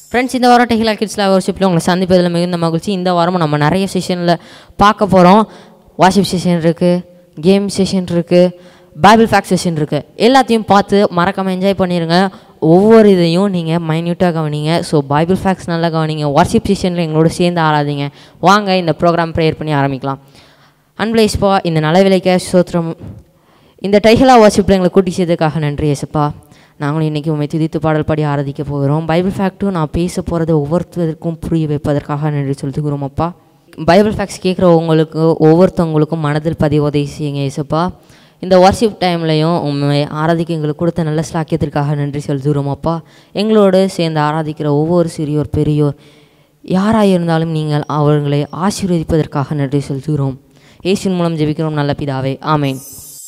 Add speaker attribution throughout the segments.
Speaker 1: Friends இந்த வாரம் டெஹிலா கிட்ஸில் வர்ஷிப்பில் உங்களை சந்திப்பதில் மிகுந்த மகிழ்ச்சி இந்த வாரமும் நம்ம நிறைய செஷனில் பார்க்க போகிறோம் வாஷிப் செஷன் இருக்குது கேம் செஷன் இருக்குது பைபிள் ஃபேக்ட் செஷன் இருக்குது எல்லாத்தையும் பார்த்து மறக்காமல் என்ஜாய் பண்ணிடுங்க ஒவ்வொரு இதையும் நீங்கள் மைன்யூட்டாக கவனிங்க ஸோ பைபிள் ஃபேக்ட்ஸ் நல்லா கவனிங்க வாட்ஸ்அப் செஷனில் எங்களோட சேர்ந்து ஆளாதீங்க வாங்க இந்த ப்ரோக்ராம் ப்ரேயர் பண்ணி ஆரம்பிக்கலாம் அன்பிளேஸ்பா இந்த நல்ல விலைக்க சோத்திரம் இந்த டைஹலா வாட்ஸ்அப்பில் எங்களை கூட்டி செய்ததுக்காக நன்றி ஏசப்பா நாங்களும் இன்றைக்கி உண்மை துதித்து பாடல் பாடி ஆராதிக்க போகிறோம் பைபிள் ஃபேக்ட்டும் நான் பேச போகிறத ஒவ்வொருத்தருக்கும் புரிய வைப்பதற்காக நன்றி செலுத்துகிறோம் அப்பா பைபிள் ஃபேக்ட்ஸ் கேட்குற உங்களுக்கு ஒவ்வொருத்தவங்களுக்கும் மனதில் பதிவு உதவி செய்யுங்க ஏசப்பா இந்த வார்ஷிப் டைம்லையும் உண்மை ஆராதிக்க எங்களுக்கு கொடுத்த நல்ல ஸ்லாக்கியத்திற்காக நன்றி செலுத்துகிறோம் அப்பா எங்களோடு சேர்ந்து ஆராதிக்கிற ஒவ்வொரு சிறியோர் பெரியோர் யாராக இருந்தாலும் நீங்கள் அவர்களை ஆசீர்வதிப்பதற்காக நன்றி செலுத்துகிறோம் இயேசுவின் மூலம் ஜெபிக்கிறோம் நல்ல பிதாவே ஆமேன்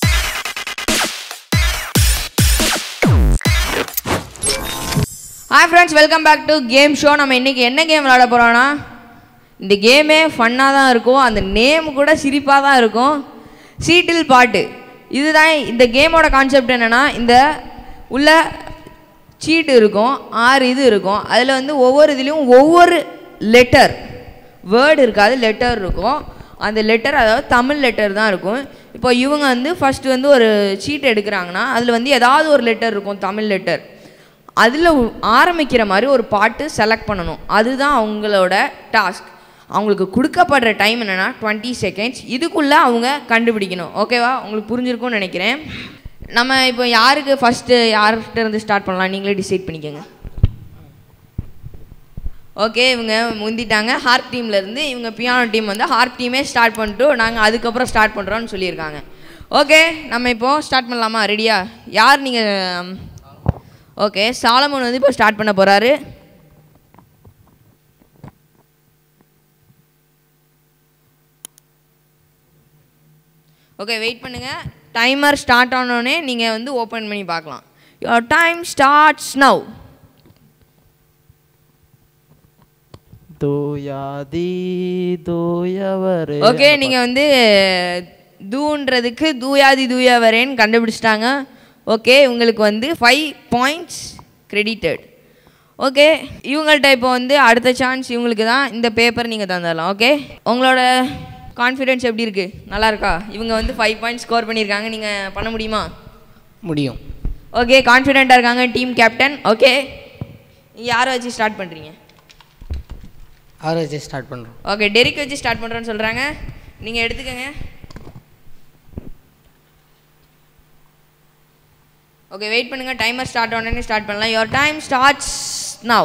Speaker 2: hi friends welcome back to game show நம்ம இன்றைக்கி என்ன கேம் விளாட போகிறோன்னா இந்த கேமே ஃபன்னாக தான் இருக்கும் அந்த நேம் கூட சிரிப்பாக தான் இருக்கும் சீட்டில் பாட்டு இதுதான் இந்த கேமோட கான்செப்ட் என்னென்னா இந்த உள்ள சீட்டு இருக்கும் ஆறு இது இருக்கும் அதில் வந்து ஒவ்வொரு இதுலேயும் ஒவ்வொரு லெட்டர் வேர்டு இருக்காது லெட்டர் இருக்கும் அந்த லெட்டர் அதாவது தமிழ் லெட்டர் தான் இருக்கும் இப்போ இவங்க வந்து ஃபஸ்ட்டு வந்து ஒரு சீட் எடுக்கிறாங்கன்னா அதில் வந்து ஏதாவது ஒரு லெட்டர் இருக்கும் தமிழ் லெட்டர் அதில் ஆரம்பிக்கிற மாதிரி ஒரு பாட்டு செலக்ட் பண்ணணும் அதுதான் அவங்களோட டாஸ்க் அவங்களுக்கு கொடுக்கப்படுற டைம் என்னென்னா டுவெண்ட்டி செகண்ட்ஸ் இதுக்குள்ளே அவங்க கண்டுபிடிக்கணும் ஓகேவா உங்களுக்கு புரிஞ்சிருக்கும்னு நினைக்கிறேன் நம்ம இப்போ யாருக்கு ஃபஸ்ட்டு யார்கிட்ட இருந்து ஸ்டார்ட் பண்ணலாம் நீங்களே டிசைட் பண்ணிக்கோங்க ஓகே இவங்க முந்திட்டாங்க ஹார்ப் டீம்லேருந்து இவங்க பியானோ டீம் வந்து ஹார்ப் டீமே ஸ்டார்ட் பண்ணிட்டு நாங்கள் அதுக்கப்புறம் ஸ்டார்ட் பண்ணுறோன்னு சொல்லியிருக்காங்க ஓகே நம்ம இப்போது ஸ்டார்ட் பண்ணலாமா ரெடியா யார் நீங்கள் ஓகே சாலமன் வந்து இப்போ ஸ்டார்ட் பண்ண போகிறாரு ஓகே வெயிட் பண்ணுங்கள் டைமர் ஸ்டார்ட் ஆனோடனே நீங்கள் வந்து ஓப்பன் பண்ணி பார்க்கலாம் யோர் டைம் ஸ்டார்ட்ஸ் நவ்
Speaker 3: தூயாதி தூயவரே
Speaker 2: ஓகே நீங்கள் வந்து தூன்றதுக்கு தூயாதி தூயவரேன்னு கண்டுபிடிச்சிட்டாங்க ஓகே உங்களுக்கு வந்து ஃபைவ் பாயிண்ட்ஸ் கிரெடிட்டட் ஓகே இவங்கள்ட்ட இப்போ வந்து அடுத்த சான்ஸ் இவங்களுக்கு தான் இந்த பேப்பர் நீங்கள் தந்துடலாம் ஓகே உங்களோட கான்ஃபிடென்ஸ் எப்படி இருக்குது நல்லா இருக்கா இவங்க வந்து ஃபைவ் பாயிண்ட்ஸ் ஸ்கோர் பண்ணியிருக்காங்க நீங்கள் பண்ண முடியுமா
Speaker 3: முடியும்
Speaker 2: ஓகே கான்ஃபிடென்ட்டாக இருக்காங்க டீம் கேப்டன் ஓகே யாரை வச்சு ஸ்டார்ட் பண்ணுறீங்க
Speaker 3: ஆராய்ச்சி ஸ்டார்ட் பண்ணுறோம்
Speaker 2: ஓகே டெரிக் வச்சு ஸ்டார்ட் பண்ணுறோன்னு சொல்கிறாங்க நீங்கள் எடுத்துக்கங்க ஓகே வெயிட் பண்ணுங்கள் டைமர் ஸ்டார்ட் ஆனே ஸ்டார்ட் பண்ணலாம் யுவர் டைம் ஸ்டார்ட்ஸ் நவ்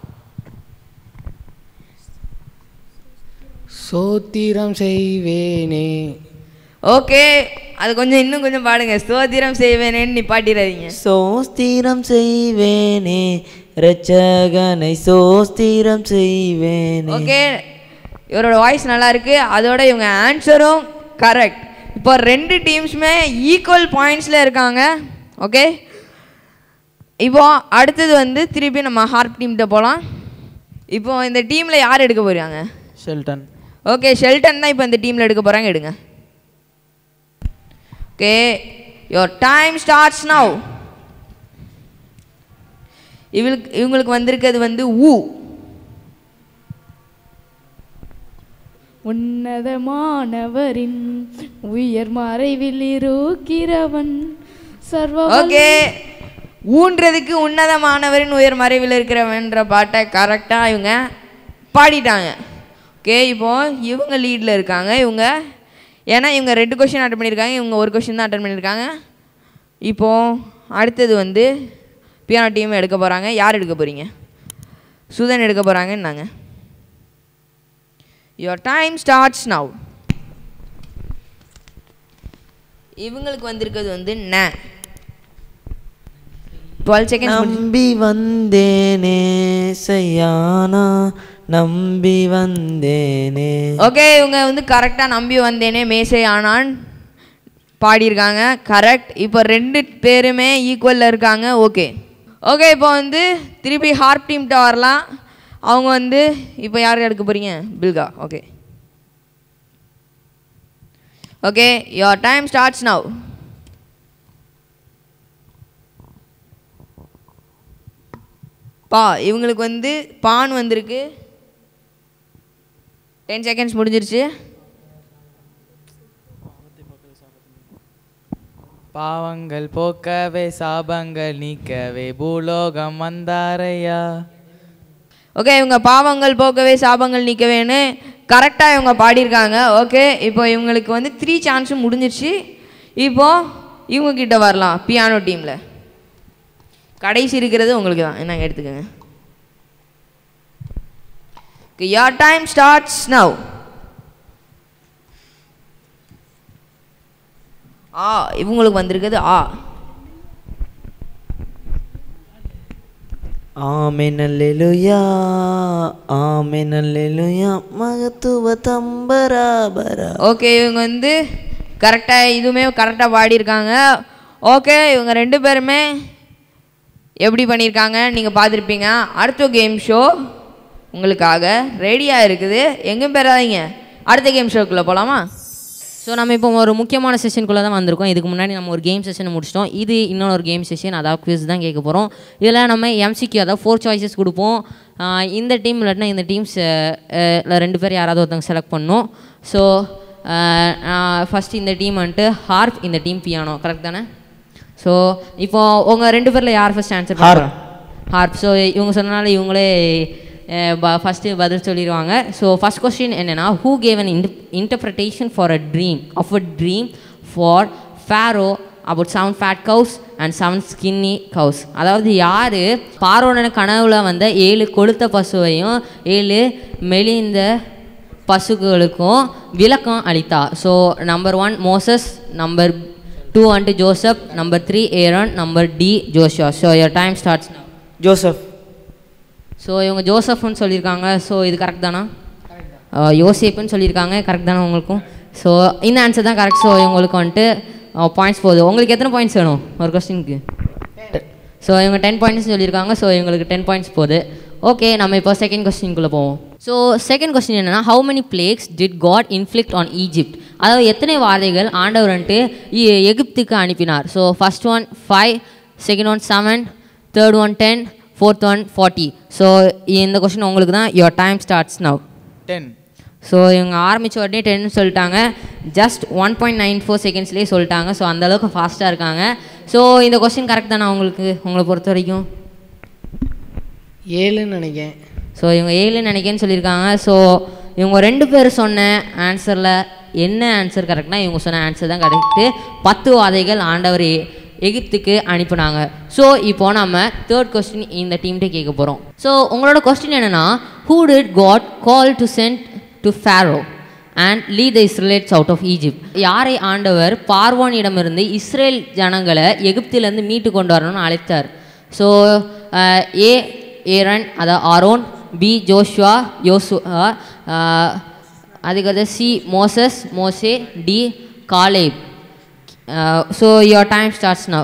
Speaker 3: சோத்திரம் செய்வேனே
Speaker 2: ஓகே அது கொஞ்சம் இன்னும் கொஞ்சம் பாடுங்க சோதிரம் செய்வேனேன்னு நிப்பாட்டிடாதீங்க
Speaker 3: சோஸ்திரம் செய்வேனே ரட்சகனை சோஸ்திரம் செய்வேனே
Speaker 2: ஓகே இவரோட வாய்ஸ் நல்லா இருக்கு அதோட இவங்க ஆன்சரும் கரெக்ட் இப்போ ரெண்டு டீம்ஸுமே ஈக்குவல் பாயிண்ட்ஸில் இருக்காங்க ஓகே இப்போ அடுத்தது வந்து திருப்பி நம்ம ஹார்ப் டீம்கிட்ட போகலாம் இப்போ இந்த டீமில் யார் எடுக்க போகிறாங்க
Speaker 3: ஷெல்டன்
Speaker 2: ஓகே ஷெல்டன் தான் இப்போ இந்த டீமில் எடுக்க போகிறாங்க எடுங்க okay your time starts now இவங்களுக்கு இவங்களுக்கு வந்திருக்கிறது வந்து ஊ
Speaker 4: உன்னதமானவரின் உயர் மறைவில் இருக்கிறவன் சர்வ
Speaker 2: ஓகே ஊன்றதுக்கு உன்னதமானவரின் உயர் மறைவில் இருக்கிறவன்ற பாட்டை கரெக்டாக இவங்க பாடிட்டாங்க ஓகே இப்போ இவங்க லீடில் இருக்காங்க இவங்க ஏன்னா இவங்க ரெண்டு கொஷின் அட்டன் பண்ணியிருக்காங்க இவங்க ஒரு கொஷின் தான் அட்டன் பண்ணியிருக்காங்க இப்போ அடுத்தது வந்து பியானோ டீம் எடுக்க போகிறாங்க யார் எடுக்க போகிறீங்க சுதன் எடுக்க போகிறாங்கன்னாங்க யுவர் டைம் ஸ்டார்ட்ஸ் நவ் இவங்களுக்கு வந்திருக்கிறது வந்து ந டுவெல் செகண்ட்ஸ்
Speaker 3: நம்பி வந்தேனே செய்யானா நம்பி வந்தேனே
Speaker 2: ஓகே இவங்க வந்து கரெக்டாக நம்பி வந்தேனே மேசை ஆனான் பாடியிருக்காங்க கரெக்ட் இப்போ ரெண்டு பேருமே ஈக்குவலில் இருக்காங்க ஓகே ஓகே இப்போ வந்து திருப்பி ஹார்ப் டீம்கிட்ட வரலாம் அவங்க வந்து இப்போ யார் எடுக்க போகிறீங்க பில்கா okay okay your time starts now பா இவங்களுக்கு வந்து பான் வந்திருக்கு டென் செகண்ட்ஸ் முடிஞ்சிருச்சு
Speaker 5: பாவங்கள் போக்கவே சாபங்கள் நீக்கவே பூலோகம் வந்தாரையா
Speaker 2: ஓகே இவங்க பாவங்கள் போக்கவே சாபங்கள் நீக்கவேன்னு கரெக்டாக இவங்க பாடியிருக்காங்க ஓகே இப்போ இவங்களுக்கு வந்து த்ரீ சான்ஸும் முடிஞ்சிருச்சு இப்போ இவங்க கிட்ட வரலாம் பியானோ டீமில் கடைசி இருக்கிறது உங்களுக்கு தான் என்னங்க எடுத்துக்கோங்க யார் டைம் ஸ்டார்ட்ஸ் நவ் ஆ இவங்களுக்கு வந்திருக்குது ஆ
Speaker 3: ஆமென் அல்லேலூயா ஆமென் அல்லேலூயா மகத்துவ தம்பராபரா
Speaker 2: ஓகே இவங்க வந்து கரெக்டாக இதுவுமே கரெக்டாக பாடியிருக்காங்க ஓகே இவங்க ரெண்டு பேருமே எப்படி பண்ணியிருக்காங்க நீங்கள் பார்த்துருப்பீங்க அடுத்த கேம் ஷோ உங்களுக்காக ரெடியாக இருக்குது எங்கேயும் பெறாதீங்க அடுத்த கேம் ஷோக்குள்ளே போகலாமா
Speaker 1: ஸோ நம்ம இப்போ ஒரு முக்கியமான செஷனுக்குள்ளே தான் வந்திருக்கோம் இதுக்கு முன்னாடி நம்ம ஒரு கேம் செஷனை முடிச்சிட்டோம் இது இன்னொரு கேம் செஷன் அதாவது குவிஸ் தான் கேட்க போகிறோம் இதில் நம்ம எம்சிக்யூ அதாவது ஃபோர் சாய்ஸஸ் கொடுப்போம் ஆஹ் இந்த டீம் இல்லாட்டினா இந்த டீம்ஸ் ரெண்டு பேர் யாராவது ஒருத்தவங்க செலக்ட் பண்ணணும் ஸோ ஃபஸ்ட் இந்த டீம் வந்துட்டு ஹார்ப் இந்த டீம் பியானோ கரெக்ட் தானே ஸோ இப்போ உங்கள் ரெண்டு பேரில் யார் first answer
Speaker 3: harp.
Speaker 1: Harp so இவங்க சொன்னனால இவங்களே ஃபஸ்ட்டு பதில் சொல்லிடுவாங்க ஸோ ஃபஸ்ட் கொஸ்டின் என்னென்னா who gave an interpretation for a dream of a dream for Pharaoh about seven fat cows and seven skinny cows அதாவது யார் பார்வோன கனவுல வந்த ஏழு கொளுத்த பசுவையும் ஏழு மெலிந்த பசுக்களுக்கும் விளக்கம் அளித்தா so number one Moses number two வந்துட்டு Joseph number three Aaron number D Josiah so your time starts
Speaker 3: Joseph
Speaker 1: so இவங்க ஜோசப்னு சொல்லியிருக்காங்க ஸோ இது கரெக்ட் தானா யோசேப்புன்னு சொல்லியிருக்காங்க கரெக்ட் தானே உங்களுக்கும் ஸோ இந்த ஆன்சர் தான் கரெக்ட் ஸோ இவங்களுக்கு வந்துட்டு பாயிண்ட்ஸ் போகுது உங்களுக்கு எத்தனை பாயிண்ட்ஸ் வேணும் ஒரு கொஸ்டினுக்கு ஸோ இவங்க டென் பாயிண்ட்ஸ் சொல்லியிருக்காங்க ஸோ இவங்களுக்கு டென் பாயிண்ட்ஸ் போகுது ஓகே நம்ம இப்போ செகண்ட் கொஸ்டின்குள்ளே போவோம் ஸோ செகண்ட் கொஸ்டின் என்னன்னா how many plagues did God inflict on Egypt அதாவது எத்தனை வாதைகள் ஆண்டவர் வந்துட்டு எ- எகிப்துக்கு அனுப்பினார் so first one five second one seven third one ten fourth one forty so இந்த கொஸ்டின் உங்களுக்கு தான் your time starts now
Speaker 5: ten
Speaker 1: so இவங்க ஆரம்பித்த உடனே டென்னு சொல்லிட்டாங்க just one point nine four செகண்ட்ஸ்லேயே சொல்லிட்டாங்க ஸோ அந்தளவுக்கு ஃபாஸ்ட்டாக இருக்காங்க ஸோ இந்த கொஸ்டின் கரெக்ட் தானே உங்களுக்கு உங்களை பொறுத்த வரைக்கும்
Speaker 6: ஏழுன்னு நினைக்கிறேன்
Speaker 1: ஸோ இவங்க ஏழுன்னு நினைக்கிறேன்னு சொல்லியிருக்காங்க ஸோ இவங்க ரெண்டு பேர் சொன்ன ஆன்சரில் என்ன ஆன்சர் கரெக்ட்னா இவங்க சொன்ன ஆன்சர் தான் கரெக்டு பத்து வாதைகள் ஆண்டவர் எ- எகிப்துக்கு அனுப்புனாங்க ஸோ இப்போ நம்ம தேர்ட் கொஸ்டின் இந்த டீம்கிட்ட கேட்க போகிறோம் ஸோ உங்களோட கொஸ்டின் என்னென்னா who did God call to send to Pharaoh and lead the Israels out of Egypt யாரை ஆண்டவர் பார்வோனிடமிருந்து இஸ்ரேல் ஜனங்களை எகிப்திலேருந்து மீட்டு கொண்டு வரணும்னு அழைத்தார் ஸோ ஏ ஏரன் அதாவது ஆரோன் பி ஜோஷுவா யோசுவா அதுக்கடுத்து சி மோசஸ் மோசே D Caleb so your time starts now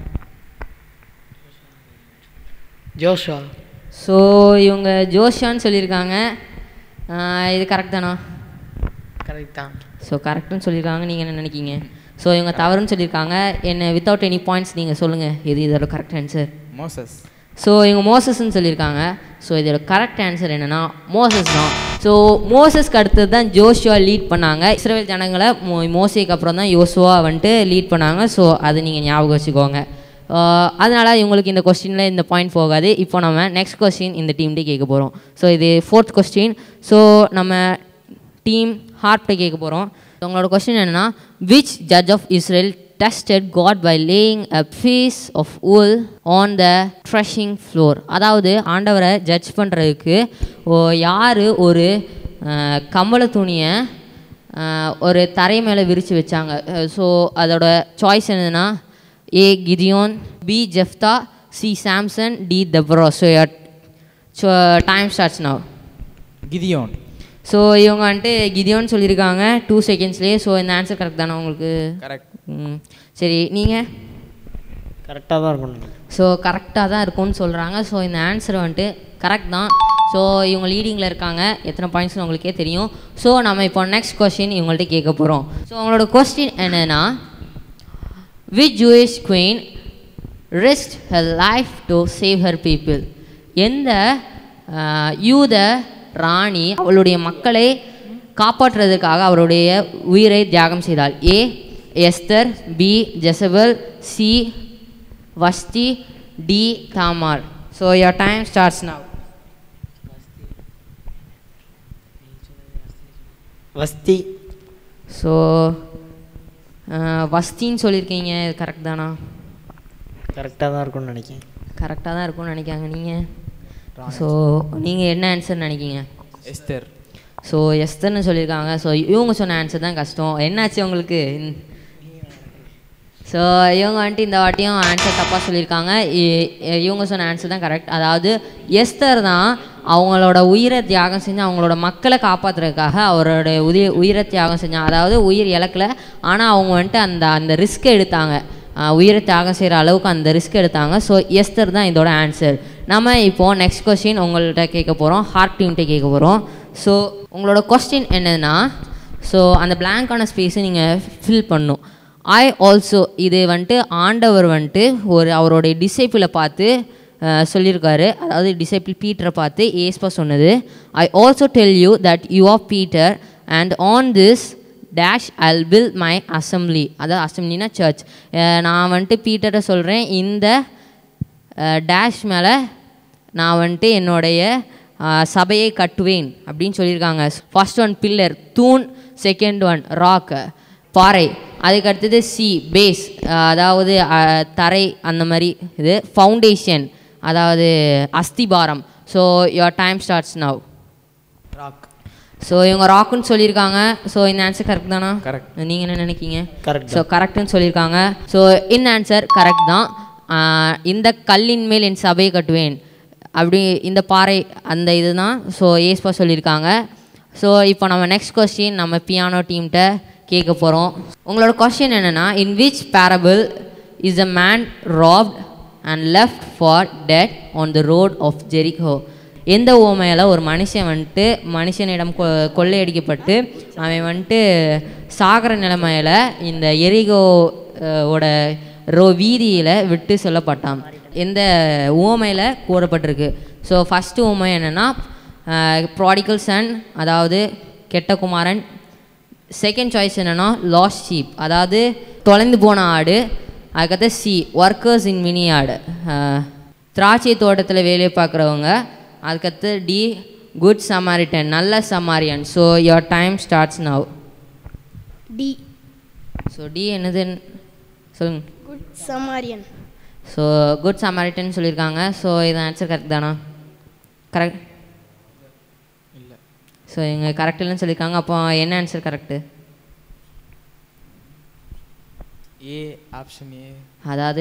Speaker 6: Joshua
Speaker 1: so இவங்க ஜோஷான்னு சொல்லியிருக்காங்க ஆஹ் இது கரெக்ட் தானா
Speaker 6: கரெக்ட் தான்
Speaker 1: ஸோ கரெக்டுன்னு சொல்லியிருக்காங்க நீங்கள் என்ன நினைக்கிங்க ஸோ இவங்க தவறுன்னு சொல்லியிருக்காங்க என்ன வித்தவுட் எனி பாயிண்ட்ஸ் நீங்கள் சொல்லுங்கள் எது இதோட கரெக்ட் ஆன்சர்
Speaker 5: மோசஸ்
Speaker 1: ஸோ இவங்க மோசஸ்ன்னு சொல்லியிருக்காங்க ஸோ இதோட கரெக்ட் ஆன்சர் என்னென்னா மோசஸ் தான் ஸோ மோசஸ்க்கு அடுத்தது தான் ஜோஷுவா லீட் பண்ணாங்க இஸ்ரேல் ஜனங்களை மோ மோசேக்கு அப்புறம் தான் யோசுவா வந்துட்டு லீட் பண்ணாங்க ஸோ அதை நீங்கள் ஞாபகம் வச்சுக்கோங்க ஆஹ் அதனால இவங்களுக்கு இந்த கொஸ்டினில் இந்த பாயிண்ட் போகாது இப்போ நம்ம நெக்ஸ்ட் கொஸ்டின் இந்த டீம்கிட்ட கேட்க போகிறோம் ஸோ இது ஃபோர்த் கொஸ்டின் ஸோ நம்ம டீம் ஹார்ட்டை கேட்க போகிறோம் உங்களோட கொஸ்டின் என்னென்னா which judge of Israel tested God by laying a piece of wool on the threshing floor அதாவது ஆண்டவரை ஜட்ஜ் பண்ணுறதுக்கு யார் ஒரு அஹ், கம்பள துணியை அஹ், ஒரு தரை மேலே விரித்து வச்சாங்க ஸோ அதோட சாய்ஸ் என்னதுன்னா A Gideon B Jephthah C Samson D Deborah so so time starts now
Speaker 5: Gideon
Speaker 1: so இவங்க வந்துட்டு கிதியோன்னு சொல்லியிருக்காங்க டூ செகண்ட்ஸ்லேயே ஸோ இந்த ஆன்சர் கரெக்ட் தானே உங்களுக்கு
Speaker 5: கரெக்ட்
Speaker 1: ம் சரி நீங்கள்
Speaker 6: கரெக்டாக தான் இருக்கணும்
Speaker 1: ஸோ கரெக்டாக தான் இருக்கும்னு சொல்கிறாங்க ஸோ இந்த ஆன்சர் வந்துட்டு கரெக்ட் தான் ஸோ இவங்க லீடிங்கில் இருக்காங்க எத்தனை பாயிண்ட்ஸ்னு உங்களுக்கே தெரியும் ஸோ நம்ம இப்போ நெக்ஸ்ட் கொஸ்டின் இவங்கள்ட்ட கேட்க போகிறோம் ஸோ உங்களோட கொஸ்டின் என்னென்னா which Jewish queen risked her life to save her people எந்த ஆஹ், யூத ராணி அவளுடைய மக்களை காப்பாற்றுறதுக்காக அவருடைய உயிரை தியாகம் செய்தாள் A Esther B Jezebel C Vashti D Tamar so your time starts now
Speaker 3: Vashti
Speaker 1: so வஸ்தின்னு சொல்லியிருக்கீங்க இது கரெக்ட் தானா
Speaker 3: கரெக்டாக தான் இருக்கும்னு நினைக்கிறேன்
Speaker 1: கரெக்டாக தான் இருக்கும்னு நினைக்காங்க நீங்கள் ஸோ நீங்கள் என்ன ஆன்சர் நினைக்கிங்க
Speaker 5: எஸ்தர்
Speaker 1: ஸோ எஸ்தர்னு சொல்லியிருக்காங்க ஸோ இவங்க சொன்ன ஆன்சர் தான் கஷ்டம் என்னாச்சு உங்களுக்கு ஸோ இவங்க வந்துட்டு இந்த வாட்டியும் ஆன்சர் தப்பாக சொல்லியிருக்காங்க இ- இவங்க சொன்ன ஆன்சர் தான் கரெக்ட் அதாவது எஸ்தர் தான் அவங்களோட உயிரை தியாகம் செஞ்சு அவங்களோட மக்களை காப்பாற்றுறதுக்காக அவரோட உயிர் உயிரை தியாகம் செஞ்சாங்க அதாவது உயிர் இழக்கல ஆனால் அவங்க வந்துட்டு அந்த அந்த ரிஸ்க்கை எடுத்தாங்க ஆஹ் உயிரை தியாகம் செய்கிற அளவுக்கு அந்த ரிஸ்க் எடுத்தாங்க ஸோ எஸ்தர் தான் இதோட ஆன்சர் நம்ம இப்போது நெக்ஸ்ட் கொஸ்டின் உங்கள்கிட்ட கேட்க போகிறோம் ஹார்ட் டீம்கிட்ட கேட்க போகிறோம் ஸோ உங்களோட கொஸ்டின் என்னதுன்னா ஸோ அந்த பிளாங்கான ஸ்பேஸை நீங்கள் ஃபில் பண்ணும் ஐ ஆல்சோ இது வந்துட்டு ஆண்டவர் வந்துட்டு ஒரு அவருடைய டிசைப்பிளை பார்த்து அஹ், சொல்லியிருக்காரு அதாவது டிசைப்பிள் பீட்டரை பார்த்து ஏஸ்பா சொன்னது I also tell you that you are Peter and on this dash I'll will my assembly அதாவது அசம்பிளினா சர்ச் நான் வந்துட்டு பீட்டரை சொல்கிறேன் இந்த டேஷ் மேலே நான் வந்துட்டு என்னுடைய அஹ், சபையை கட்டுவேன் அப்படின்னு சொல்லியிருக்காங்க ஃபர்ஸ்ட் ஒன் பில்லர் தூண் செகண்ட் ஒன் ராக் பாறை அதுக்கு அடுத்தது சி பேஸ் அதாவது அஹ், தரை அந்த மாதிரி இது ஃபவுண்டேஷன் அதாவது அஸ்திபாரம் so your time starts now
Speaker 5: rock
Speaker 1: so இவங்க ராக்குன்னு சொல்லியிருக்காங்க ஸோ இந்த ஆன்சர் கரெக்ட் தானா
Speaker 5: Correct.
Speaker 1: நீங்கள் என்ன நினைக்கிங்க
Speaker 3: Correct
Speaker 1: ஸோ கரெக்ட்னு சொல்லியிருக்காங்க ஸோ இன் ஆன்சர் கரெக்ட் தான் ஆஹ் இந்த கல்லின் மேல் என் சபையை கட்டுவேன் அப்படி இந்த பாறை அந்த இதுதான் ஸோ ஏஸ்பா சொல்லியிருக்காங்க ஸோ இப்போ நம்ம நெக்ஸ்ட் கொஸ்டின் நம்ம பியானோ டீம்கிட்ட கேட்க போகிறோம் உங்களோட கொஸ்டின் என்னென்னா in which parable is a man robbed and left for dead on the road of Jericho எந்த ஓமையில் ஒரு மனுஷன் வந்துட்டு மனுஷனிடம் கொ கொள்ளையடிக்கப்பட்டு அவன் வந்துட்டு சாகர நிலைமையில் இந்த எரிகோ அஹ், ஓட ரோ வீதியில் விட்டு சொல்லப்பட்டான் எந்த ஓமையில் கூறப்பட்டிருக்கு ஸோ ஃபஸ்ட்டு ஓமை என்னென்னா ப்ராடிக்கல் சன் அதாவது கெட்ட குமாரன் செகண்ட் சாய்ஸ் என்னென்னா லாஸ்ட் ஷீப் அதாவது தொலைந்து போன ஆடு அதுக்கடுத்து சி ஒர்க்கர்ஸ் இன் மினி ஆடு திராட்சை தோட்டத்தில் வேலை பார்க்குறவங்க அதுக்கடுத்து டி குட் சமாரிட்டன் நல்ல சமாரியன் so your time starts now
Speaker 7: D
Speaker 1: so D என்னது சொல்லுங்க
Speaker 7: good Samaritan
Speaker 1: so good Samaritan சொல்லியிருக்காங்க ஸோ இது ஆன்சர் கரெக்ட் தானா கரெக்ட் ஸோ இங்கே கரெக்ட் இல்லைன்னு சொல்லியிருக்காங்க அப்போ என்ன answer correct
Speaker 5: A option A
Speaker 1: அதாவது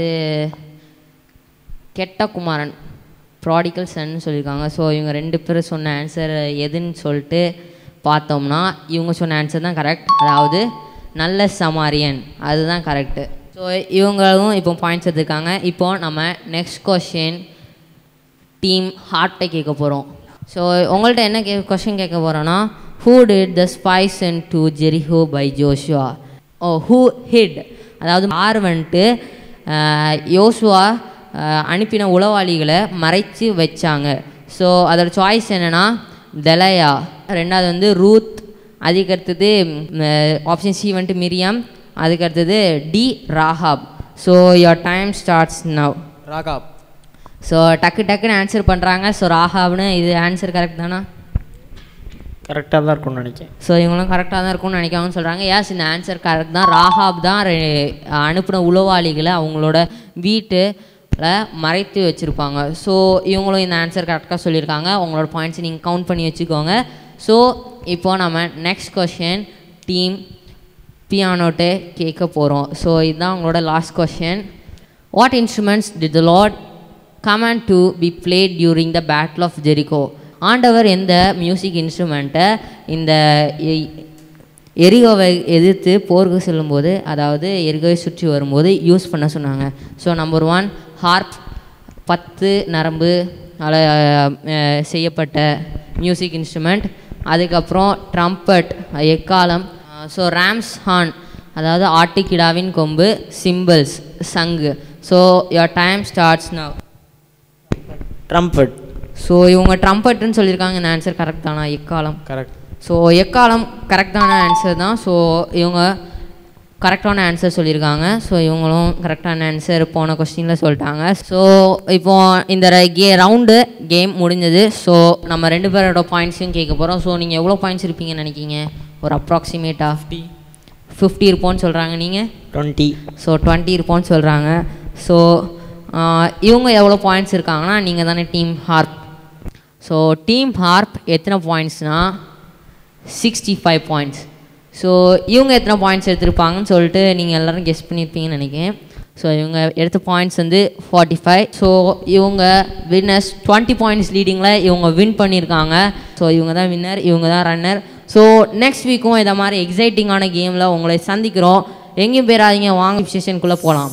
Speaker 1: கெட்ட குமாரன் ப்ராடிக்கல் சன் சொல்லியிருக்காங்க ஸோ இவங்க ரெண்டு பேரும் சொன்ன ஆன்சர் எதுன்னு சொல்லிட்டு பார்த்தோம்னா இவங்க சொன்ன ஆன்சர் தான் கரெக்ட் அதாவது நல்ல சமாரியன் அதுதான் கரெக்டு ஸோ இவங்களும் இப்போ பாயிண்ட்ஸ் எடுத்துருக்காங்க இப்போ நம்ம நெக்ஸ்ட் கொஷின் டீம் ஹார்ட்டை கேட்க போகிறோம் ஸோ உங்கள்கிட்ட என்ன கே கொஷின் கேட்க போகிறோன்னா who did the spies and to Jericho by Joshua oh who hid அதாவது யார் வந்துட்டு ஆஹ், யோசுவா ஆஹ், அனுப்பின உளவாளிகளை மறைச்சு வச்சாங்க ஸோ அதோட சாய்ஸ் என்னென்னா தெலையா ரெண்டாவது வந்து ரூத் அதுக்கு அடுத்தது ஆப்ஷன் சி வந்துட்டு மிரியம் அதுக்கு அடுத்தது D Rahab so your time starts now
Speaker 5: Rahab
Speaker 1: so டக்கு டக்குன்னு ஆன்சர் பண்ணுறாங்க ஸோ ராஹாப்னு இது ஆன்சர் கரெக்ட் தானா
Speaker 3: கரெக்டாக தான் இருக்கும்னு நினைக்கிறேன்
Speaker 1: ஸோ இவங்களும் கரெக்டாக தான் இருக்கும்னு நினைக்காங்கன்னு சொல்கிறாங்க ஏஸ் இந்த ஆன்சர் கரெக்ட் தான் ராஹாப் தான் ரெ- அனுப்புன உளவாளிகளை அவங்களோட வீட்டில் மறைத்து வச்சுருப்பாங்க ஸோ இவங்களும் இந்த ஆன்சர் கரெக்டாக சொல்லியிருக்காங்க உங்களோட பாயிண்ட்ஸ் நீங்கள் கவுண்ட் பண்ணி வச்சுக்கோங்க ஸோ இப்போ நம்ம நெக்ஸ்ட் கொஷின் டீம் பியானோட்டே கேட்க போகிறோம் ஸோ இதுதான் உங்களோட last question what instruments did the lord command to be played during the battle of Jericho ஆண்டவர் எந்த மியூசிக் இன்ஸ்ட்ருமெண்ட்டை இந்த எ- எரிகோவை எதிர்த்து போருக்கு செல்லும்போது அதாவது எரிகோவை சுற்றி வரும்போது யூஸ் பண்ண சொன்னாங்க ஸோ நம்பர் ஒன் ஹார்ப் பத்து நரம்பு அல அஹ், செய்யப்பட்ட மியூசிக் இன்ஸ்ட்ருமெண்ட் அதுக்கப்புறம் ட்ரம்பட் எக்காலம் ஸோ ராம்ஸ் ஹார்ன் அதாவது ஆட்டுக்கிடாவின் கொம்பு சிம்பிள்ஸ் சங்கு so your time starts now
Speaker 3: trumpet
Speaker 1: so இவங்க ட்ரம்பட்டுன்னு சொல்லியிருக்காங்க இந்த ஆன்சர் கரெக்ட் தானா எக்காலம்
Speaker 5: கரெக்ட்
Speaker 1: ஸோ எக்காலம் கரெக்டான ஆன்சர் தான் ஸோ இவங்க கரெக்டான ஆன்சர் சொல்லியிருக்காங்க ஸோ இவங்களும் கரெக்டான ஆன்சர் போன கொஸ்டினில் சொல்லிட்டாங்க ஸோ இப்போ இந்த கே ரவுண்டு கேம் முடிஞ்சது ஸோ நம்ம ரெண்டு பேரோட பாயிண்ட்ஸையும் கேட்க போகிறோம் ஸோ நீங்கள் எவ்வளோ பாயிண்ட்ஸ் இருப்பீங்கன்னு நினைக்கிங்க ஒரு அப்ராக்சிமேட்டாக ஃபிஃப்டி ஃபிஃப்டி இருப்போம்னு சொல்கிறாங்க நீங்கள்
Speaker 3: டுவெண்ட்டி
Speaker 1: ஸோ டுவெண்ட்டி இருப்போம்னு சொல்கிறாங்க ஸோ இவங்க எவ்வளோ பாயிண்ட்ஸ் இருக்காங்கன்னா நீங்கள் தானே team harp so team harp எத்தனை பாயிண்ட்ஸ்னால் சிக்ஸ்டி ஃபைவ் பாயிண்ட்ஸ் ஸோ இவங்க எத்தனை பாயிண்ட்ஸ் எடுத்திருப்பாங்கன்னு சொல்லிட்டு நீங்கள் எல்லோரும் கெஸ் பண்ணியிருப்பீங்கன்னு நினைக்கிறேன் ஸோ இவங்க எடுத்த பாயிண்ட்ஸ் வந்து ஃபார்ட்டி ஃபைவ் ஸோ இவங்க வின்னர்ஸ் டுவெண்ட்டி பாயிண்ட்ஸ் லீடிங்கில் இவங்க வின் பண்ணியிருக்காங்க ஸோ இவங்க தான் வின்னர் இவங்க தான் ரன்னர் ஸோ நெக்ஸ்ட் வீக்கும் இதை மாதிரி எக்ஸைட்டிங்கான கேமில் உங்களை சந்திக்கிறோம் எங்கேயும் போயிடாதீங்க வாங்க செஷனுக்குள்ளே போகலாம்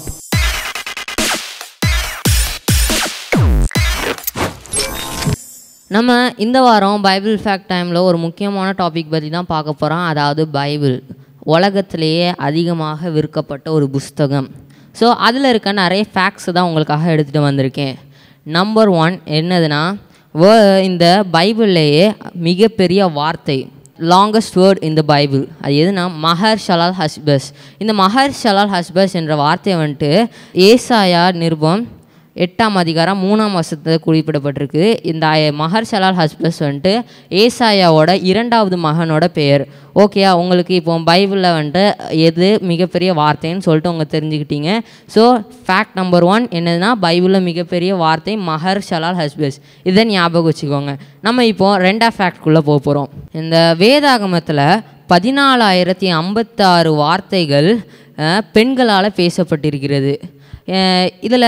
Speaker 1: நம்ம இந்த வாரம் பைபிள் ஃபேக்ட் டைமில் ஒரு முக்கியமான டாபிக் பற்றி தான் பார்க்க போகிறோம் அதாவது பைபிள் உலகத்திலேயே அதிகமாக விற்கப்பட்ட ஒரு புஸ்தகம் ஸோ அதில் இருக்க நிறைய ஃபேக்ட்ஸ் தான் உங்களுக்காக எடுத்துகிட்டு வந்திருக்கேன் நம்பர் ஒன் என்னதுன்னா வே இந்த பைபிள்லேயே மிகப்பெரிய வார்த்தை லாங்கஸ்ட் வேர்ட் இந்த பைபிள் அது எதுனா மஹர் ஷலால் ஹஸ்பஸ் இந்த மஹர் ஷலால் ஹஸ்பஸ் என்ற வார்த்தை வந்துட்டு ஏசாயா நிருபம் எட்டாம் அதிகாரம் மூணாம் வருஷத்தில் குறிப்பிடப்பட்டிருக்கு இந்த மஹர் ஷலால் ஹஸ்பஸ் வந்துட்டு ஏசாயாவோட இரண்டாவது மகனோட பெயர் ஓகேயா உங்களுக்கு இப்போ பைபிளில் வந்துட்டு எது மிகப்பெரிய வார்த்தைன்னு சொல்லிட்டு உங்க தெரிஞ்சுக்கிட்டீங்க ஸோ ஃபேக்ட் நம்பர் ஒன் என்னதுன்னா பைபிளில் மிகப்பெரிய வார்த்தை மஹர் ஷலால் ஹஸ்பஸ் இதை ஞாபகம் வச்சுக்கோங்க நம்ம இப்போ ரெண்டாம் ஃபேக்ட்குள்ளே போக போகிறோம் இந்த வேதாகமத்தில் பதினாலாயிரத்தி ஐம்பத்தாறு வார்த்தைகள் அஹ், பெண்களால் பேசப்பட்டிருக்கிறது இதில்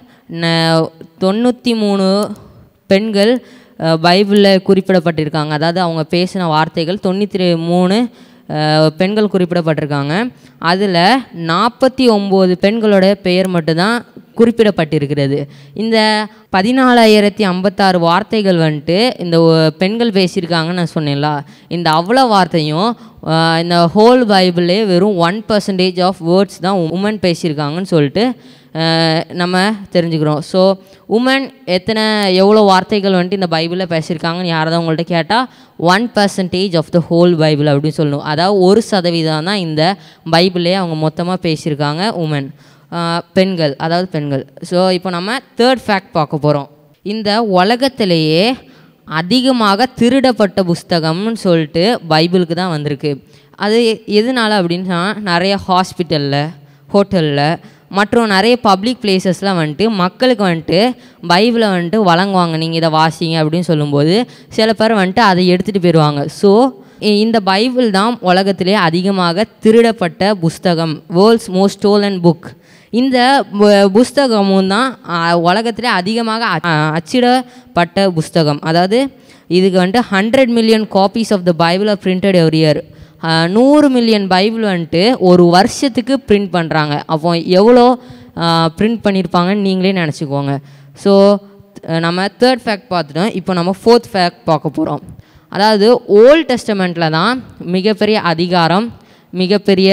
Speaker 1: தொண்ணூற்றி மூணு பெண்கள் அஹ், பைபிளில் குறிப்பிடப்பட்டிருக்காங்க அதாவது அவங்க பேசின வார்த்தைகள் தொண்ணூற்றி மூணு அஹ், பெண்கள் குறிப்பிடப்பட்டிருக்காங்க அதில் நாற்பத்தி ஒம்பது பெண்களோட பெயர் மட்டும்தான் குறிப்பிடப்பட்டிருக்கிறது இந்த பதினாலாயிரத்தி ஐம்பத்தாறு வார்த்தைகள் வந்துட்டு இந்த ஒ- பெண்கள் பேசியிருக்காங்கன்னு நான் சொன்னேன்ல இந்த அவ்வளோ வார்த்தையும் அஹ், இந்த ஹோல் பைபிளே வெறும் ஒன் பர்சன்டேஜ் ஆஃப் வேர்ட்ஸ் தான் உமன் பேசியிருக்காங்கன்னு சொல்லிட்டு அஹ், நம்ம தெரிஞ்சுக்கிறோம் ஸோ உமன் எத்தனை எவ்வளோ வார்த்தைகள் வந்துட்டு இந்த பைபிளில் பேசியிருக்காங்கன்னு யாராவது உங்கள்கிட்ட கேட்டால் one percentage of the whole Bible அப்படின்னு சொல்லணும் அதாவது ஒரு சதவீதம் தான் இந்த பைபிளே அவங்க மொத்தமாக பேசியிருக்காங்க உமன் பெண்கள் அதாவது பெண்கள் ஸோ இப்போ நம்ம தேர்ட் ஃபேக்ட் பார்க்க போகிறோம் இந்த உலகத்திலேயே அதிகமாக திருடப்பட்ட புஸ்தகம்னு சொல்லிட்டு பைபிளுக்கு தான் வந்திருக்கு அது எ- எதனால அப்படின்னா நிறைய ஹாஸ்பிட்டலில் ஹோட்டலில் மற்றும் நிறைய பப்ளிக் பிளேசஸில் வந்துட்டு மக்களுக்கு வந்துட்டு பைபிளை வந்துட்டு வழங்குவாங்க நீங்கள் இதை வாசிங்க அப்படின்னு சொல்லும்போது சில பேர் வந்துட்டு அதை எடுத்துகிட்டு போயிடுவாங்க ஸோ இந்த பைபிள் தான் உலகத்திலே அதிகமாக திருடப்பட்ட புஸ்தகம் வேர்ல்ட்ஸ் மோஸ்ட் ஸ்டோலன் புக் இந்த பு- புஸ்தகமும் தான் உலகத்திலே அதிகமாக அ- அச்சிடப்பட்ட புஸ்தகம் அதாவது இதுக்கு வந்துட்டு hundred million copies of the Bible are printed every year நூறு மில்லியன் பைபிள் வந்துட்டு ஒரு வருஷத்துக்கு பிரிண்ட் பண்ணுறாங்க அப்போ எவ்வளோ பிரிண்ட் பண்ணியிருப்பாங்கன்னு நீங்களே நினச்சிக்கோங்க ஸோ நம்ம தேர்ட் ஃபேக்ட் பார்த்துட்டோம் இப்போ நம்ம ஃபோர்த் ஃபேக்ட் பார்க்க போகிறோம் அதாவது ஓல்ட் டெஸ்டமெண்ட்டில் தான் மிகப்பெரிய அதிகாரம் மிகப்பெரிய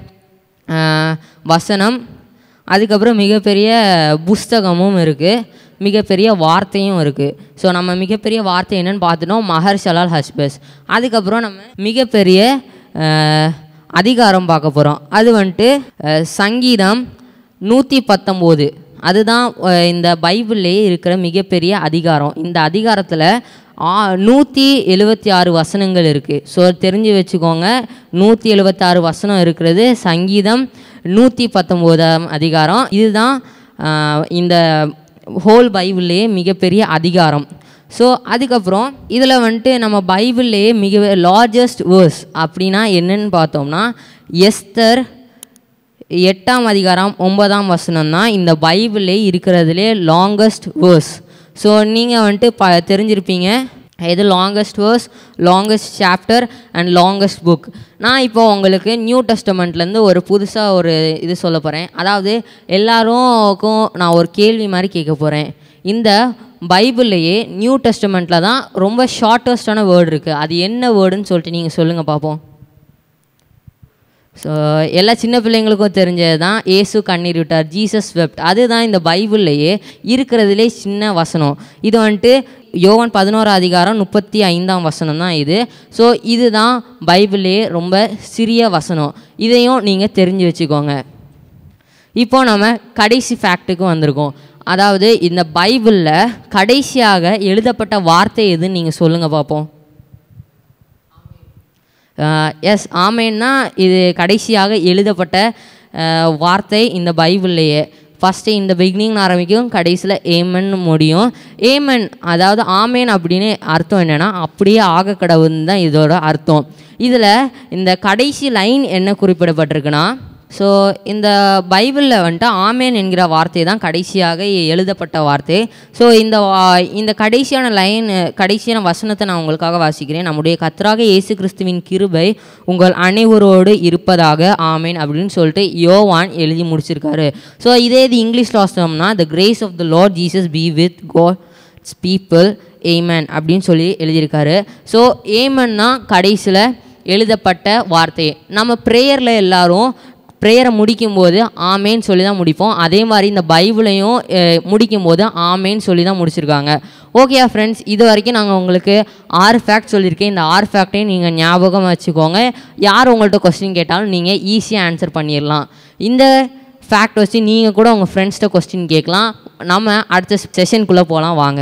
Speaker 1: ஆஹ், வசனம் அதுக்கப்புறம் மிகப்பெரிய புஸ்தகமும் இருக்குது மிகப்பெரிய வார்த்தையும் இருக்குது ஸோ நம்ம மிகப்பெரிய வார்த்தை என்னன்னு பார்த்துட்டோம் மஹர் ஷலால் ஹஸ்பஸ் அதுக்கப்புறம் நம்ம மிகப்பெரிய ஆஹ், அதிகாரம் பார்க்க போகிறோம் அது வந்துட்டு ஆஹ், சங்கீதம் நூற்றி பத்தொம்போது அதுதான் அஹ், இந்த பைபிள்லேயே இருக்கிற மிகப்பெரிய அதிகாரம் இந்த அதிகாரத்தில் நூற்றி எழுபத்தி ஆறு வசனங்கள் இருக்குது ஸோ தெரிஞ்சு வச்சுக்கோங்க நூற்றி எழுபத்தாறு வசனம் இருக்கிறது சங்கீதம் நூற்றி பத்தொம்போதாம் அதிகாரம் இதுதான் ஆஹ், இந்த ஹோல் பைபிள்லேயே மிகப்பெரிய அதிகாரம் ஸோ அதுக்கப்புறம் இதில் வந்துட்டு நம்ம பைபிள்லேயே மிக லார்ஜஸ்ட் வேர்ஸ் அப்படின்னா என்னன்னு பார்த்தோம்னா எஸ்தர் எட்டாம் அதிகாரம் ஒன்பதாம் வசனம் தான் இந்த பைபிளே இருக்கிறதுலே லாங்கஸ்ட் வேர்ஸ் ஸோ நீங்கள் வந்துட்டு ப தெரிஞ்சிருப்பீங்க எது longest verse longest chapter and longest book நான் இப்போ உங்களுக்கு நியூ டெஸ்டமெண்ட்லேருந்து ஒரு புதுசாக ஒரு இது சொல்ல போகிறேன் அதாவது எல்லாருக்கும் நான் ஒரு கேள்வி மாதிரி கேட்க போகிறேன் இந்த பைபிள்லேயே நியூ டெஸ்டமெண்ட்டில் தான் ரொம்ப ஷார்ட்டஸ்டான வேர்டு இருக்குது அது என்ன வேர்டுன்னு சொல்லிட்டு நீங்கள் சொல்லுங்கள் பார்ப்போம் ஸோ எல்லா சின்ன பிள்ளைங்களுக்கும் தெரிஞ்சது தான் ஏசு கண்ணீர் விட்டார் ஜீசஸ் வெப்ட் அதுதான் இந்த பைபிள்லையே இருக்கிறதுலே சின்ன வசனம் இது வந்துட்டு யோவான் பதினோரா அதிகாரம் முப்பத்தி ஐந்தாம் வசனம் தான் இது ஸோ இதுதான் பைபிள்லேயே ரொம்ப சிறிய வசனம் இதையும் நீங்கள் தெரிஞ்சு வச்சுக்கோங்க இப்போ நம்ம கடைசி ஃபேக்ட்டுக்கு வந்திருக்கோம் அதாவது இந்த பைபிளில் கடைசியாக எழுதப்பட்ட வார்த்தை எதுன்னு நீங்கள் சொல்லுங்கள் பார்ப்போம் எஸ் ஆமேன்னா இது கடைசியாக எழுதப்பட்ட அஹ், வார்த்தை இந்த பைபிள்லையே ஃபஸ்ட்டு இந்த பிகினிங் ஆரம்பிக்கும் கடைசியில் ஏமன் முடியும் ஏமன் அதாவது ஆமேன் அப்படின்னு அர்த்தம் என்னென்னா அப்படியே ஆக கடவுள்னு தான் இதோட அர்த்தம் இதில் இந்த கடைசி லைன் என்ன குறிப்பிடப்பட்டிருக்குன்னா ஸோ இந்த பைபிளில் வந்துட்டு ஆமேன் என்கிற வார்த்தை தான் கடைசியாக எழுதப்பட்ட வார்த்தை ஸோ இந்த வா- இந்த கடைசியான லைன் கடைசியான வசனத்தை நான் உங்களுக்காக வாசிக்கிறேன் நம்முடைய கத்தராக இயேசு கிறிஸ்துவின் கிருபை உங்கள் அனைவரோடு இருப்பதாக ஆமேன் அப்படின்னு சொல்லிட்டு யோவான் எழுதி முடிச்சிருக்காரு ஸோ இதே இது இங்கிலீஷில் வாசித்தோம்னா the grace of the lord Jesus be with God's people amen அப்படின்னு சொல்லி எழுதியிருக்காரு ஸோ ஏமன்னா கடைசியில் எழுதப்பட்ட வார்த்தை நம்ம ப்ரேயரில் எல்லாரும் ப்ரேயரை முடிக்கும்போது ஆமேன்னு சொல்லி தான் முடிப்போம் அதே மாதிரி இந்த பைபிளையும் அஹ், முடிக்கும்போது ஆமேன்னு சொல்லி தான் முடிச்சிருக்காங்க ஓகே ஃப்ரெண்ட்ஸ் இது வரைக்கும் நாங்கள் உங்களுக்கு ஆறு ஃபேக்ட் சொல்லியிருக்கேன் இந்த ஆறு ஃபேக்டையும் நீங்கள் ஞாபகம் வச்சுக்கோங்க யார் உங்கள்கிட்ட கொஸ்டின் கேட்டாலும் நீங்கள் ஈஸியாக ஆன்சர் பண்ணிடலாம் இந்த ஃபேக்ட் வச்சு நீங்கள் கூட உங்கள் ஃப்ரெண்ட்ஸ்கிட்ட கொஸ்டின் கேட்கலாம் நம்ம அடுத்த செஷனுக்குள்ளே போகலாம் வாங்க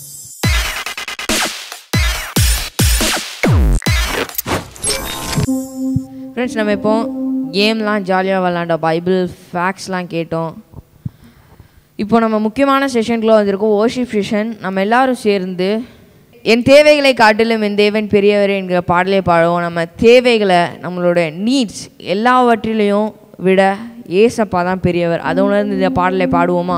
Speaker 2: ஃப்ரெண்ட்ஸ் நம்ம இப்போ கேம்லாம் ஜாலியாக விளாண்டோம் பைபிள் ஃபேக்ட்ஸ்லாம் கேட்டோம் இப்போ நம்ம முக்கியமான செஷனுக்குள்ளே வந்திருக்கோம் ஓஷிப் செஷன் நம்ம எல்லாரும் சேர்ந்து என் தேவைகளை காட்டிலும் என் தேவன் பெரியவர் என்கிற பாடலை பாடுவோம் நம்ம தேவைகளை நம்மளோட நீட்ஸ் எல்லாவற்றிலையும் விட ஏசப்பா தான் பெரியவர் அதை உணர்ந்து இந்த பாடலை பாடுவோமா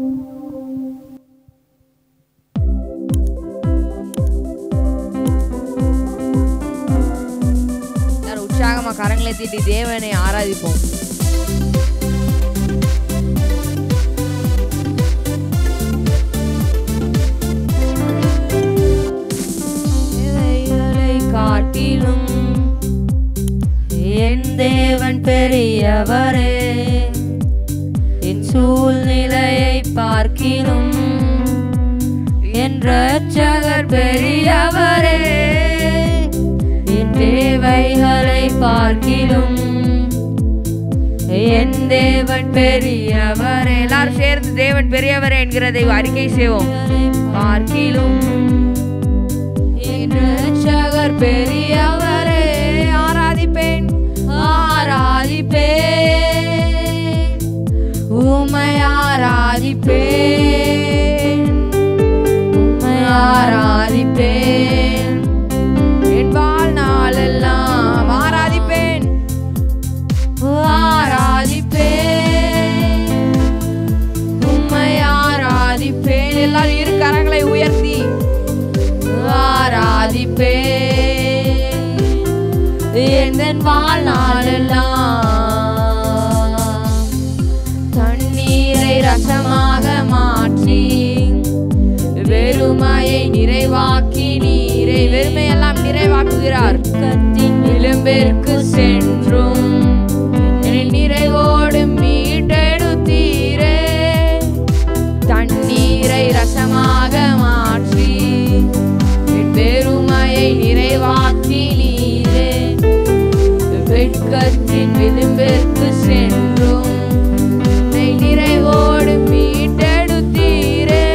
Speaker 2: எல்லாரும் உற்சாகமா கரங்களை தீட்டி தேவனை ஆராதிப்போம்
Speaker 1: தேவைகளை காட்டிலும் என் தேவன் பெரியவரே என் சூழ்நிலையை பார்க்கிலும் என் ரட்சகர் பெரியவரே என் தேவைகளை பார்க்கிலும் என் தேவன் பெரியவரே
Speaker 2: எல்லாரும் சேர்ந்து தேவன் பெரியவர் என்கிறதை அறிக்கை செய்வோம்
Speaker 1: பார்க்கிலும் என் ரட்சகர் பெரியவரே ஆராதிப்பேன் ஆராதிப்பேன் உம்மை ஆராதிப்பேன் உம்மை ஆராதிப்பேன்
Speaker 2: என் வாழ்நாளெல்லாம் ஆராதிப்பேன்
Speaker 1: ஆராதிப்பேன் உம்மை ஆராதிப்பேன்
Speaker 2: எல்லாரும் இரு கரங்களை உயர்த்தி
Speaker 1: ஆராதிப்பேன் எந்தன் வாழ்நாளெல்லாம் தண்ணீரை ரசமாக மாற்றி வெறுமையை நிறைவாக்கி நீரை
Speaker 2: வெறுமையெல்லாம் நிறைவாக்குகிறார்
Speaker 1: கத்தின் விளிம்பிற்கு சென்றும் என்னை நிறைவோடு மீட்டெடுத்தீரே தண்ணீரை ரசமாக மாற்றி என் பெருமையை நிறைவாக்கி நீரே வெட்கத்தின் விளிம்பிற்கு சென்றும் என்னை நிறைவோடு மீட்டெடுத்தீரே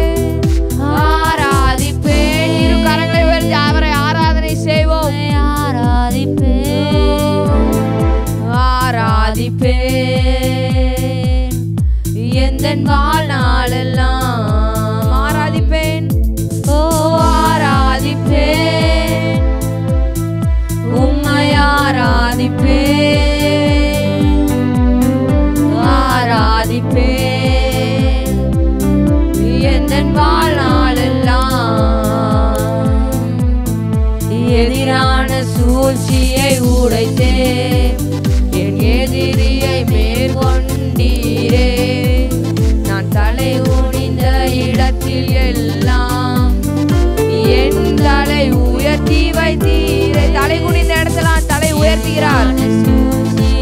Speaker 1: ஆராதிப்பேன்
Speaker 2: இரு கரங்களை உயர்த்தி அவரை ஆராதனை செய்வோம்
Speaker 1: ஆராதிப்பேன் ஆராதிப்பேன் எந்தன் வாழ்நாளெல்லாம்
Speaker 2: ஆராதிப்பேன்
Speaker 1: ஓ ஆராதிப்பேன் உம்மை ஆராதிப்பேன் ஆராதிப்பேன் எந்தன் வாழ்நாளெல்லாம் எதிரான சூழ்ச்சியை உடைத்தே என் எதிரியை மேற்கொண்டீரே நான் தலை குனிந்த இடத்தில் எல்லாம் என் தலை உயர்த்தி வைத்தீரே
Speaker 2: தலை குனிந்த இடத்துல தலை உயர்த்துகிறார்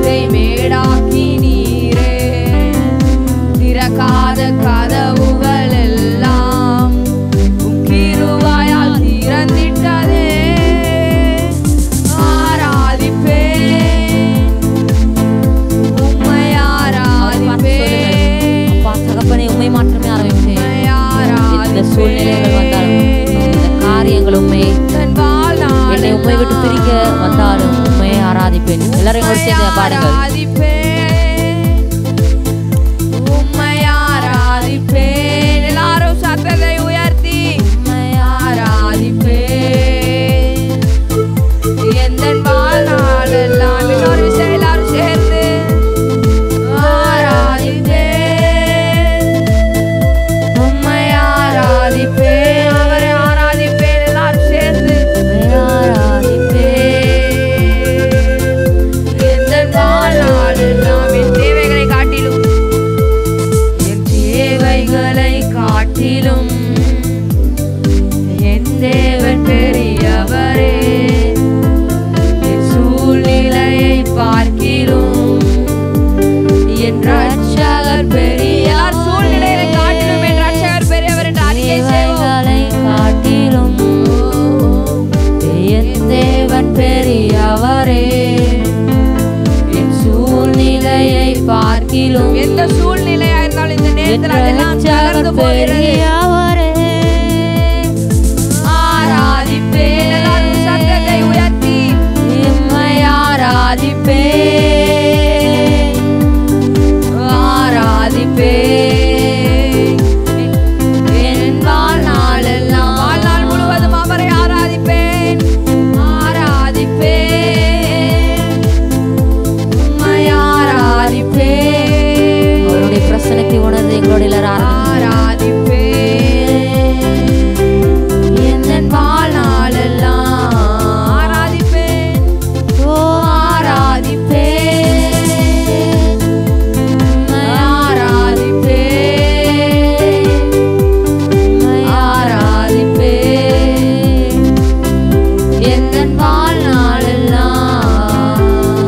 Speaker 2: ஆற்றை மேடாக்கி நீரே திறக்காத கதவுகள் எல்லாம் உம் கிருபையால் திறந்திட்டதே ஆராதிப்பேன் உம்மை ஆராதிப்பேன்
Speaker 1: அப்பா தகப்பனே உண்மை மாற்றமே ஆரம்பித்தேன் இந்த சூழ்நிலைகள் வந்தாலும் இந்த காரியங்கள் உண்மை என்னை உண்மை விட்டு பிரிக்க வந்தாலும் உண்மையை ஆராதிப்பேன் எல்லாரும் எங்களோட சேர்ந்து பாடுங்கள்
Speaker 2: உம்மை ஆராதிப்பேன் எல்லாரும் சத்தத்தை உயர்த்தி உம்மை ஆராதிப்பேன் எந்த வாழ்நாளெல்லாம் இன்னொரு விஷயம் எல்லாரும் சேர்ந்து ஆராதிப்பேன் உம்மை ஆராதிப்பேன் அவரை ஆராதிப்பேன் எல்லாரும் சேர்ந்து எந்த வாழ்நாளெல்லாம் என் தேவைகளை காட்டிலும் என் தேவைகளை காட்டிலும் என் தேவன் பெரியவரே என் சூழ்நிலையை பார்க்கிலும் என் ரட்சகர் பெரியார் சூழ்நிலையை காட்டிலும் என் ரட்சகர் பெரியவர் என்று அறிக்கை செய்வோம்
Speaker 1: காட்டிலும் என் தேவன் பெரியவரே என் சூழ்நிலையை பார்க்கிலும்
Speaker 2: எந்த சூழ்நிலையா இருந்தாலும் இந்த நேரத்தில் அதெல்லாம் தகர்ந்து போகிறது ஆராதிப்பேன் எல்லாரும் சத்தத்தை உயர்த்தி
Speaker 1: எம்மை ஆராதிப்பேன்
Speaker 2: ஆராதிப்பேன் என் வாழ்நாளெல்லாம் வாழ்நாள் முழுவதும் அவரை ஆராதிப்பேன் ஆராதிப்பேன் உம்மை ஆராதிப்பேன்
Speaker 1: அவருடைய பிரசனத்தை உணர்ந்து எங்களோட எல்லாரும் ஆராதிப்போம்.
Speaker 2: ஆராதிப்பேன் என் வாழ்நாளெல்லாம் ஆராதிப்பேன் ஓ ஆராதிப்பேன் ஆராதிப்பேன் ஆராதிப்பேன் என் வாழ்நாளெல்லாம்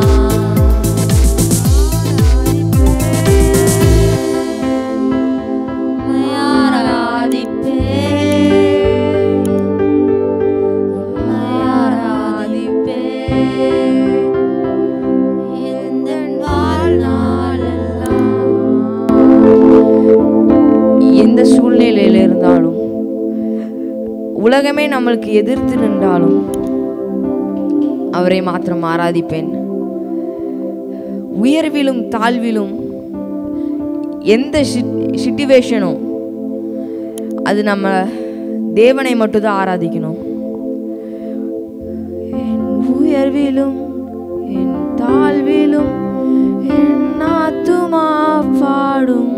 Speaker 2: எந்த சூழ்நிலையில் இருந்தாலும் உலகமே நம்மளுக்கு எதிர்த்து நின்றாலும் அவரை மாத்திரம் ஆராதிப்பேன் உயர்விலும் தாழ்விலும் எந்த சிச்சுவேஷனும் அது நம்ம தேவனை மட்டும்தான் ஆராதிக்கணும் என் உயர்விலும் என் தாழ்விலும் என் ஆத்துமா பாடும்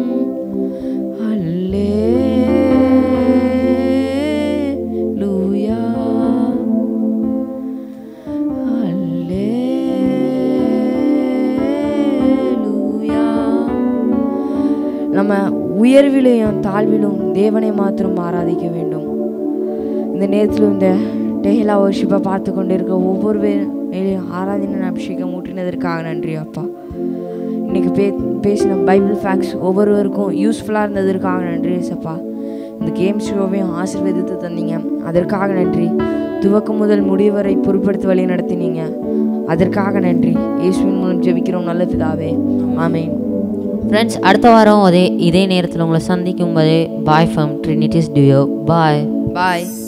Speaker 2: அல்லேலூயா அல்லேலூயா நம்ம உயர்விலும் தாழ்விலும் தேவனை மாத்திரம் ஆராதிக்க வேண்டும் இந்த நேரத்தில் இந்த டெஹிலா வர்ஷிப்பை பார்த்து கொண்டு இருக்க ஒவ்வொரு பேரும் ஆராதனை அபிஷேகம் ஊற்றினதற்காக நன்றி அப்பா இன்னைக்கு பே பேசின பைபிள் ஃபேக்ட்ஸ் ஒவ்வொருவருக்கும் யூஸ்ஃபுல்லாக இருந்ததற்காக நன்றி ஏசப்பா இந்த கேம் ஷோவையும் ஆசீர்வதித்து தந்தீங்க அதற்காக நன்றி துவக்கம் முதல் முடிவு வரை பொறுப்படுத்தி வழி நடத்தினீங்க அதற்காக நன்றி இயேசுவின் மூலம் ஜெபிக்கிறோம் நல்ல பிதாவே ஆமென்
Speaker 1: ஃப்ரெண்ட்ஸ் அடுத்த வாரம் அதே இதே நேரத்தில் உங்களை சந்திக்கும் போதே bye from ட்ரினிட்டிஸ் deo bye
Speaker 2: bye